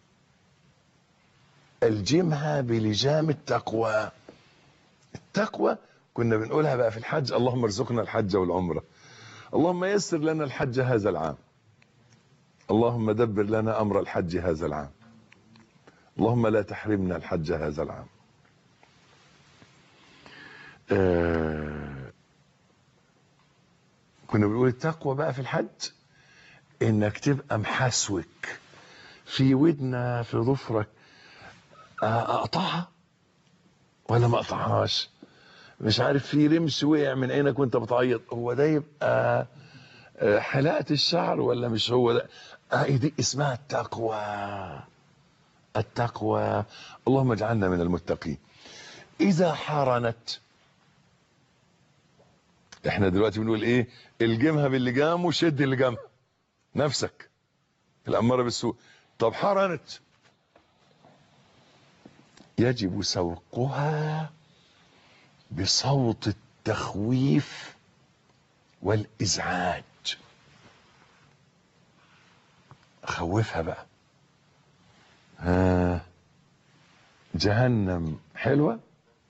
الجمها بلجام التقوى التقوى كنا بنقولها بقى في الحج اللهم ارزقنا الحج والعمره اللهم يسر لنا الحج هذا العام اللهم دبر لنا امر الحج هذا العام اللهم لا تحرمنا الحج هذا العام آه كنا بنقول التقوى بقى في الحج انك تبقى محسوك في ودنا في ظفرك اقطعها ولا ما اقطعهاش مش عارف في رمش وقع من عينك وانت بتعيط هو ده يبقى حلاقة الشعر ولا مش هو ده اه دي اسمها التقوى التقوى اللهم اجعلنا من المتقين اذا حرنت احنا دلوقتي بنقول ايه الجمها باللجام وشد اللجام نفسك الاماره بالسوء طب حرنت يجب سوقها بصوت التخويف والازعاج خوفها بقى ها جهنم حلوه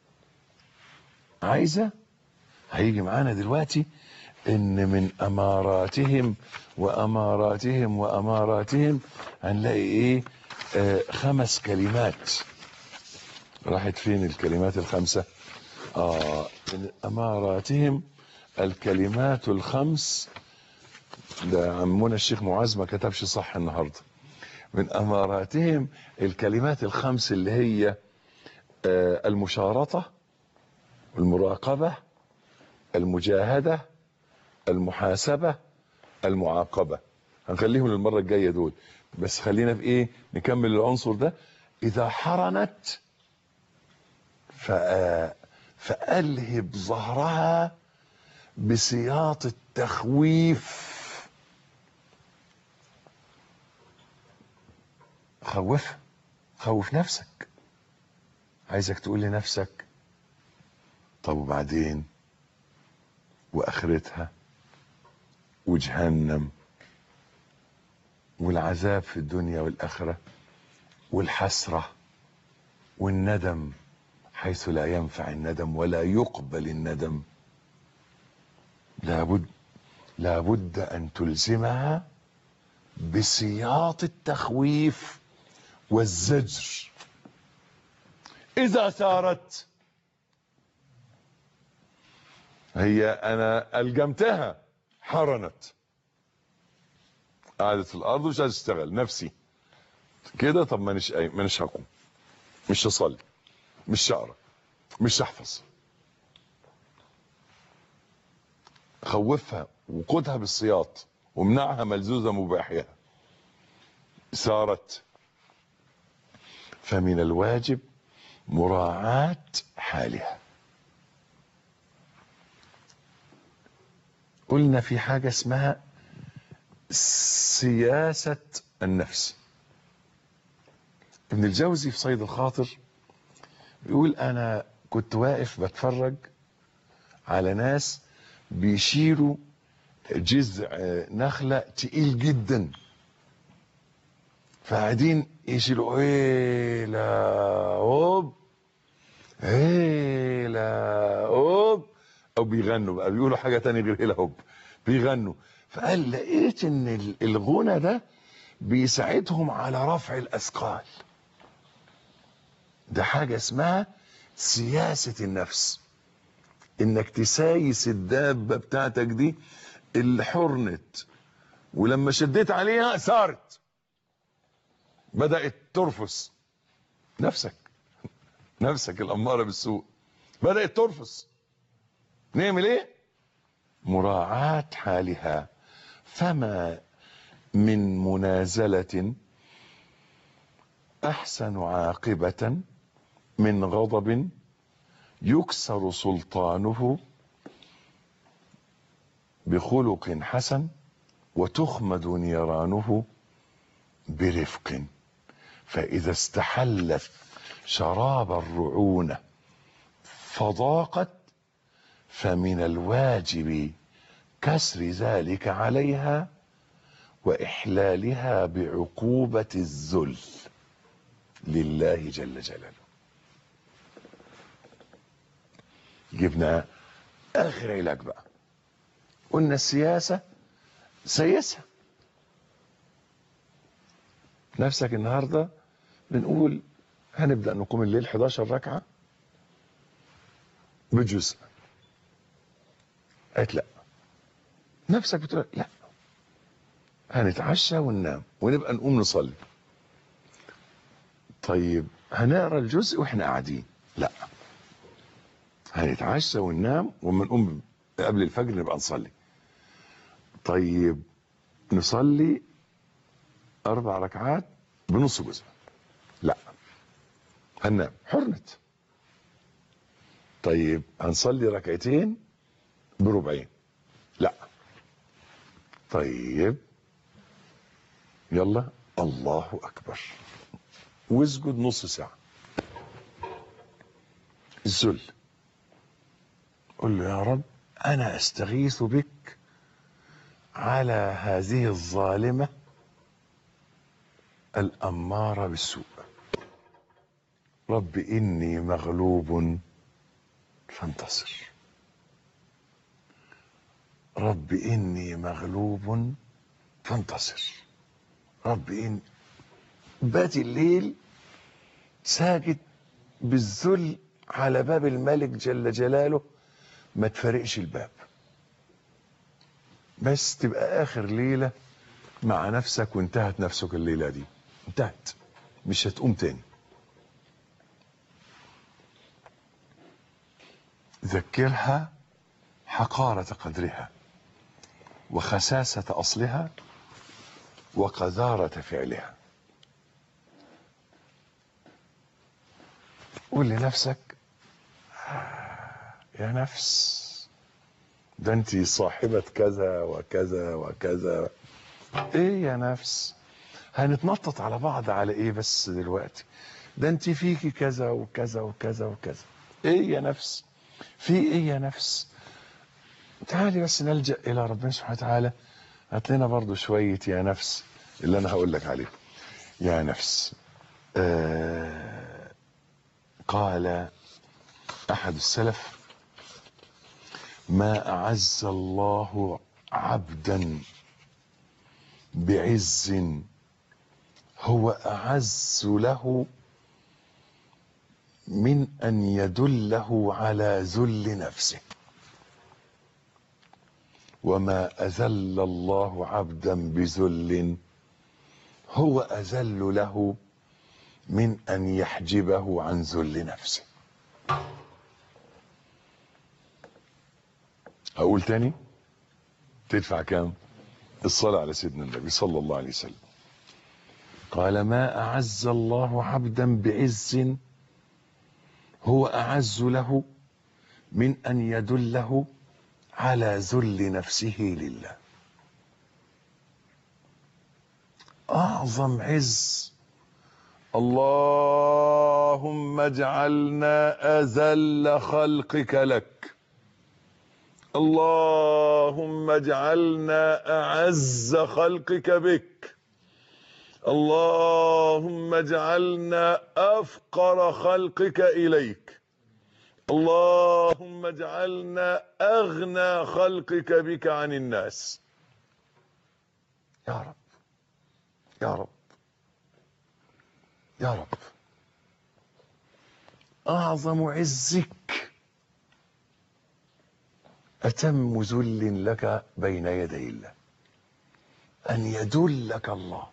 عايزه هيجي معانا دلوقتي ان من اماراتهم واماراتهم واماراتهم هنلاقي ايه آه خمس كلمات راحت فين الكلمات الخمسه اه من اماراتهم الكلمات الخمس ده عمنا الشيخ معاذ ما كتبش صح النهارده من اماراتهم الكلمات الخمس اللي هي آه المشارطه المراقبه المجاهده المحاسبه المعاقبه هنخليهم للمره الجايه دول بس خلينا في ايه نكمل العنصر ده اذا حرنت ف فالهب ظهرها بسياط التخويف خوفها خوف نفسك عايزك تقول لنفسك طب وبعدين واخرتها وجهنم والعذاب في الدنيا والاخره والحسره والندم حيث لا ينفع الندم ولا يقبل الندم لابد لابد ان تلزمها بسياط التخويف والزجر اذا سارت هي انا الجمتها حرنت قعدت في الارض ومش عايز تشتغل نفسي كده طب مانيش قايم مانيش هقوم مش هصلي مش هقرا مش هحفظ خوفها وقودها بالسياط ومنعها ملزوزه مباحيها سارت فمن الواجب مراعاة حالها قلنا في حاجة اسمها سياسة النفس ابن الجوزي في صيد الخاطر بيقول انا كنت واقف بتفرج على ناس بيشيلوا جذع نخلة تقيل جدا فقاعدين يشيلوا هيلا هوب هيلا هوب او بيغنوا بقى بيقولوا حاجة تانية غير هيلا هوب بيغنوا فقال لقيت ان الغنى ده بيساعدهم على رفع الاثقال ده حاجة اسمها سياسة النفس انك تسايس الدابة بتاعتك دي اللي حرنت ولما شديت عليها سارت بدأت ترفس نفسك نفسك الأمارة بالسوء بدأت ترفس نعمل ايه مراعاة حالها فما من منازلة أحسن عاقبة من غضب يكسر سلطانه بخلق حسن وتخمد نيرانه برفق فإذا استحلت شراب الرعونة فضاقت فمن الواجب كسر ذلك عليها وإحلالها بعقوبة الذل لله جل جلاله جبنا آخر علاج بقى قلنا السياسة سياسة نفسك النهاردة بنقول هنبدأ نقوم الليل 11 ركعة بجزء قالت لا نفسك بتقول لا هنتعشى وننام ونبقى نقوم نصلي طيب هنقرا الجزء واحنا قاعدين لا هنتعشى وننام وما نقوم قبل الفجر نبقى نصلي طيب نصلي اربع ركعات بنص جزء لا هننام حرنت طيب هنصلي ركعتين بربعين لا طيب يلا الله اكبر واسجد نص ساعه الذل قل له يا رب انا استغيث بك على هذه الظالمه الاماره بالسوء رب اني مغلوب فانتصر رب اني مغلوب فانتصر رب إن بات الليل ساجد بالذل على باب الملك جل جلاله ما تفارقش الباب بس تبقى اخر ليلة مع نفسك وانتهت نفسك الليلة دي انتهت مش هتقوم تاني ذكرها حقارة قدرها وخساسة أصلها وقذارة فعلها قول لنفسك يا نفس ده انت صاحبة كذا وكذا وكذا ايه يا نفس هنتنطط على بعض على ايه بس دلوقتي ده انت فيكي كذا وكذا وكذا وكذا ايه يا نفس في ايه يا نفس تعالي بس نلجأ الى ربنا سبحانه وتعالى هات لنا برضو شوية يا نفس اللي انا هقول لك عليه يا نفس آه قال احد السلف ما اعز الله عبدا بعز هو اعز له من ان يدله على ذل نفسه وما اذل الله عبدا بذل هو اذل له من ان يحجبه عن ذل نفسه اقول تاني تدفع كام الصلاة على سيدنا النبي صلى الله عليه وسلم قال ما اعز الله عبدا بعز هو اعز له من ان يدله على ذل نفسه لله اعظم عز اللهم اجعلنا اذل خلقك لك اللهم اجعلنا اعز خلقك بك اللهم اجعلنا افقر خلقك اليك اللهم اجعلنا اغنى خلقك بك عن الناس يا رب يا رب يا رب اعظم عزك اتم ذل لك بين يدي الله ان يدلك الله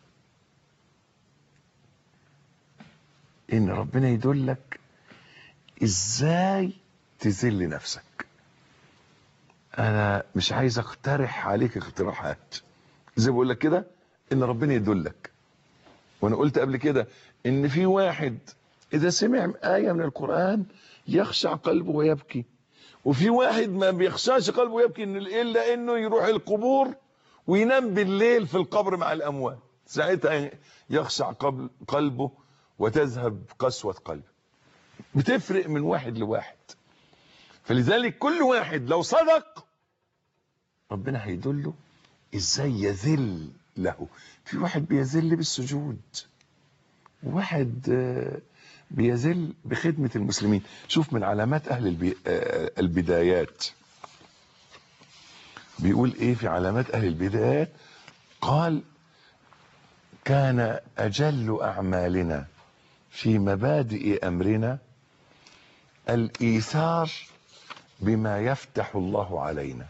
ان ربنا يدلك ازاي تذل نفسك انا مش عايز اقترح عليك اقتراحات زي بقول لك كده ان ربنا يدلك وانا قلت قبل كده ان في واحد اذا سمع ايه من القران يخشع قلبه ويبكي وفي واحد ما بيخشاش قلبه ويبكي إن الا انه يروح القبور وينام بالليل في القبر مع الاموات ساعتها يخشع قبل قلبه وتذهب قسوه قلبه بتفرق من واحد لواحد فلذلك كل واحد لو صدق ربنا هيدله ازاي يذل له في واحد بيذل بالسجود وواحد بيذل بخدمة المسلمين شوف من علامات أهل البي... البدايات بيقول ايه في علامات اهل البدايات قال كان اجل اعمالنا في مبادئ امرنا الايثار بما يفتح الله علينا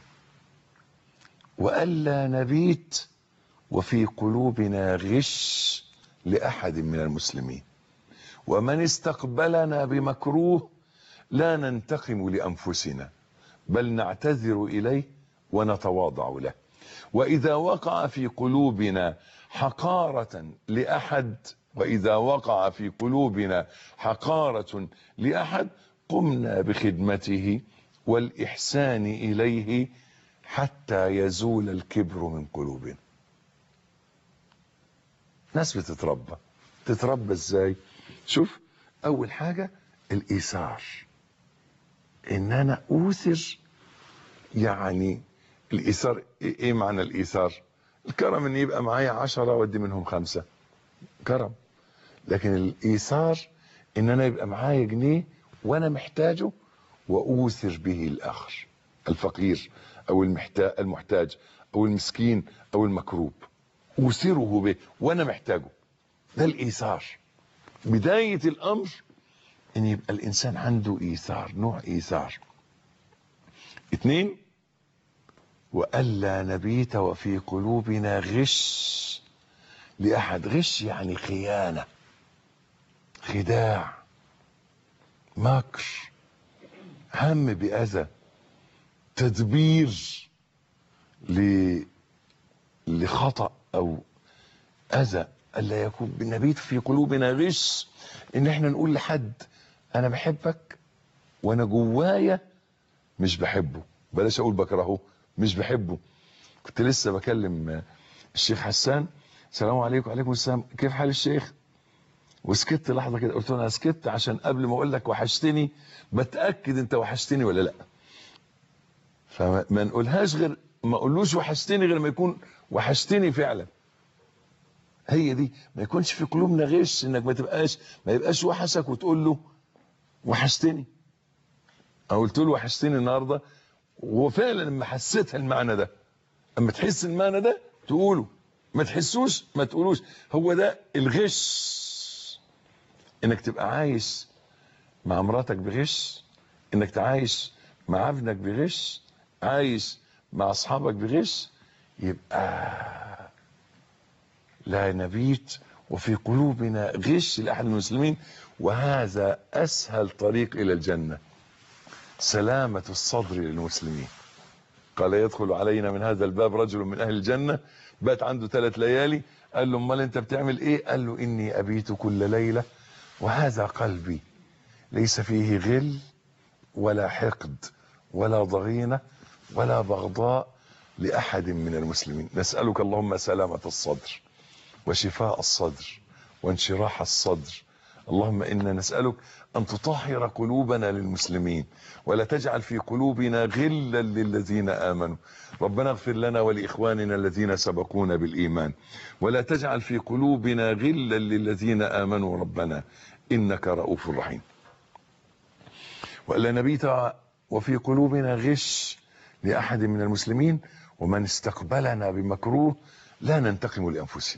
والا نبيت وفي قلوبنا غش لاحد من المسلمين ومن استقبلنا بمكروه لا ننتقم لانفسنا بل نعتذر اليه ونتواضع له واذا وقع في قلوبنا حقاره لاحد واذا وقع في قلوبنا حقاره لاحد قمنا بخدمته والاحسان اليه حتى يزول الكبر من قلوبنا ناس بتتربى تتربى ازاي شوف اول حاجة الايثار ان انا اوثر يعني الايثار ايه إيه معنى الايثار الكرم ان يبقى معايا عشرة وادي منهم خمسة كرم لكن الايثار ان انا يبقى معايا جنيه وانا محتاجه واوثر به الاخر الفقير او المحتاج المحتاج او المسكين او المكروب اوثره به وانا محتاجه ده الايثار بداية الامر ان يبقى الانسان عنده ايثار نوع ايثار اتنين والا نبيت وفي قلوبنا غش لاحد غش يعني خيانة خداع مكر هم باذى تدبير ل... لخطأ او اذى الا يكون بالنبيت في قلوبنا غش ان احنا نقول لحد انا بحبك وانا جوايا مش بحبه بلاش اقول بكرهه مش بحبه كنت لسه بكلم الشيخ حسان السلام عليكم وعليكم السلام كيف حال الشيخ وسكت لحظه كده قلت له انا سكت عشان قبل ما اقول لك وحشتني بتاكد انت وحشتني ولا لا فما نقولهاش غير ما اقولوش وحشتني غير ما يكون وحشتني فعلا هي دي ما يكونش في قلوبنا غش انك ما تبقاش ما يبقاش وحشك وتقول له وحشتني او قلت له وحشتني النهارده وفعلا لما حسيتها المعنى ده اما تحس المعنى ده تقوله ما تحسوش ما تقولوش هو ده الغش انك تبقى عايش مع مراتك بغش انك تعايش مع ابنك بغش عايش مع اصحابك بغش يبقى لا نبيت وفي قلوبنا غش لاحد المسلمين وهذا اسهل طريق الى الجنه سلامه الصدر للمسلمين قال يدخل علينا من هذا الباب رجل من اهل الجنه بات عنده ثلاث ليالي قال له امال انت بتعمل ايه قال له اني ابيت كل ليله وهذا قلبي ليس فيه غل ولا حقد ولا ضغينه ولا بغضاء لاحد من المسلمين نسالك اللهم سلامه الصدر وشفاء الصدر وانشراح الصدر اللهم انا نسالك ان تطهر قلوبنا للمسلمين ولا تجعل في قلوبنا غلا للذين امنوا ربنا اغفر لنا ولاخواننا الذين سبقونا بالايمان ولا تجعل في قلوبنا غلا للذين امنوا ربنا انك رؤوف رحيم والا نبيت وفي قلوبنا غش لاحد من المسلمين ومن استقبلنا بمكروه لا ننتقم لانفسنا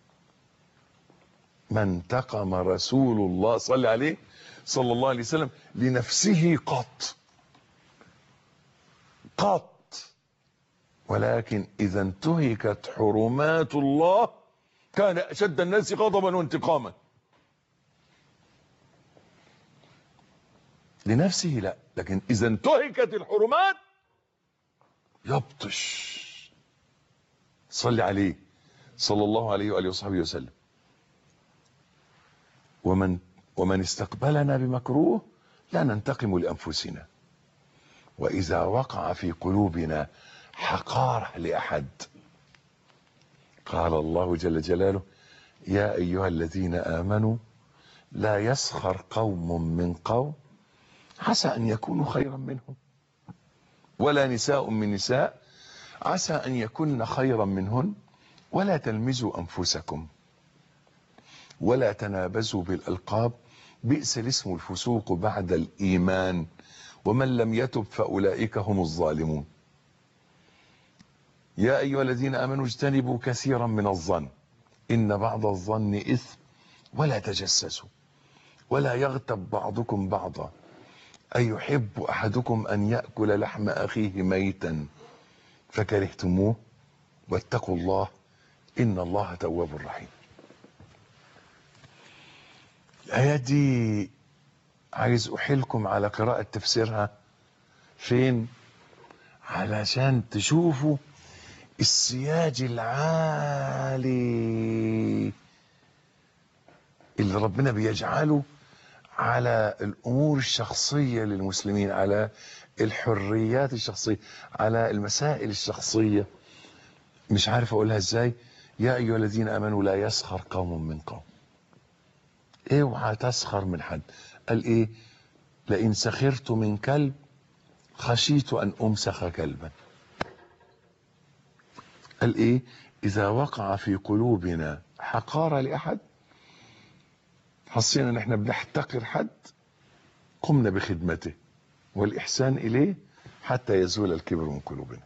ما انتقم رسول الله صلى عليه صلى الله عليه وسلم لنفسه قط قط ولكن اذا انتهكت حرمات الله كان اشد الناس غضبا وانتقاما لنفسه لا لكن اذا انتهكت الحرمات يبطش صلي عليه صلى الله عليه واله وصحبه وسلم ومن ومن استقبلنا بمكروه لا ننتقم لانفسنا واذا وقع في قلوبنا حقاره لاحد قال الله جل جلاله يا ايها الذين امنوا لا يسخر قوم من قوم عسى ان يكونوا خيرا منهم ولا نساء من نساء عسى ان يكن خيرا منهن ولا تلمزوا انفسكم ولا تنابزوا بالالقاب بئس الاسم الفسوق بعد الايمان ومن لم يتب فاولئك هم الظالمون يا أيها الذين آمنوا اجتنبوا كثيرا من الظن إن بعض الظن إثم ولا تجسسوا ولا يغتب بعضكم بعضا أيحب أحدكم أن يأكل لحم أخيه ميتا فكرهتموه واتقوا الله إن الله تواب رحيم الآية دي عايز أحيلكم على قراءة تفسيرها فين علشان تشوفوا السياج العالي اللي ربنا بيجعله على الامور الشخصيه للمسلمين على الحريات الشخصيه على المسائل الشخصيه مش عارف اقولها ازاي يا ايها الذين امنوا لا يسخر قوم من قوم اوعى تسخر من حد قال ايه لئن سخرت من كلب خشيت ان امسخ كلبا قال ايه اذا وقع في قلوبنا حقارة لاحد حسينا ان احنا بنحتقر حد قمنا بخدمته والاحسان اليه حتى يزول الكبر من قلوبنا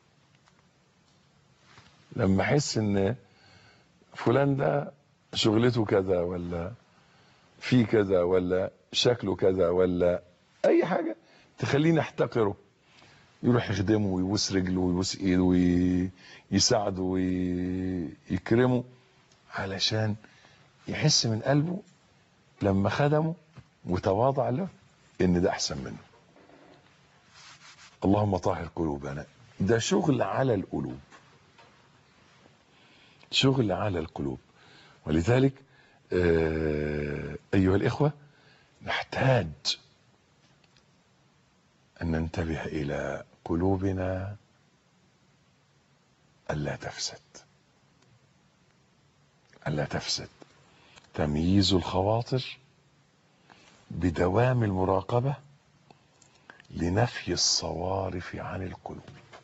لما احس ان فلان ده شغلته كذا ولا في كذا ولا شكله كذا ولا اي حاجه تخليني احتقره يروح يخدمه ويبوس رجله ويبوس ايده ويساعده ويكرمه علشان يحس من قلبه لما خدمه وتواضع له ان ده احسن منه اللهم طهر قلوبنا ده شغل على القلوب شغل على القلوب ولذلك آه ايها الاخوه نحتاج ان ننتبه الى قلوبنا الا تفسد الا تفسد تمييز الخواطر بدوام المراقبه لنفي الصوارف عن القلوب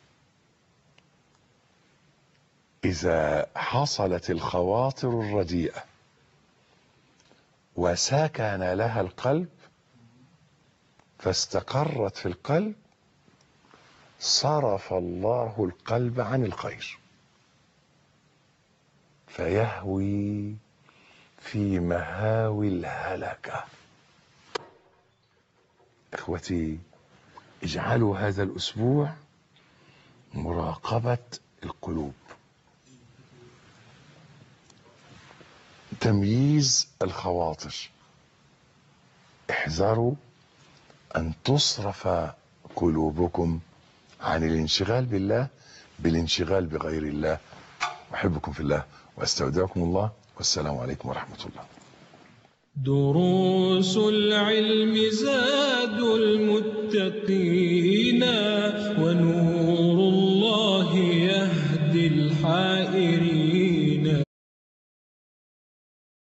اذا حصلت الخواطر الرديئه وسكن لها القلب فاستقرت في القلب صرف الله القلب عن الخير فيهوي في مهاوي الهلكه اخوتي اجعلوا هذا الاسبوع مراقبه القلوب تمييز الخواطر احذروا ان تصرف قلوبكم عن الانشغال بالله بالانشغال بغير الله احبكم في الله واستودعكم الله والسلام عليكم ورحمه الله دروس العلم زاد المتقين ونور الله يهدي الحائرين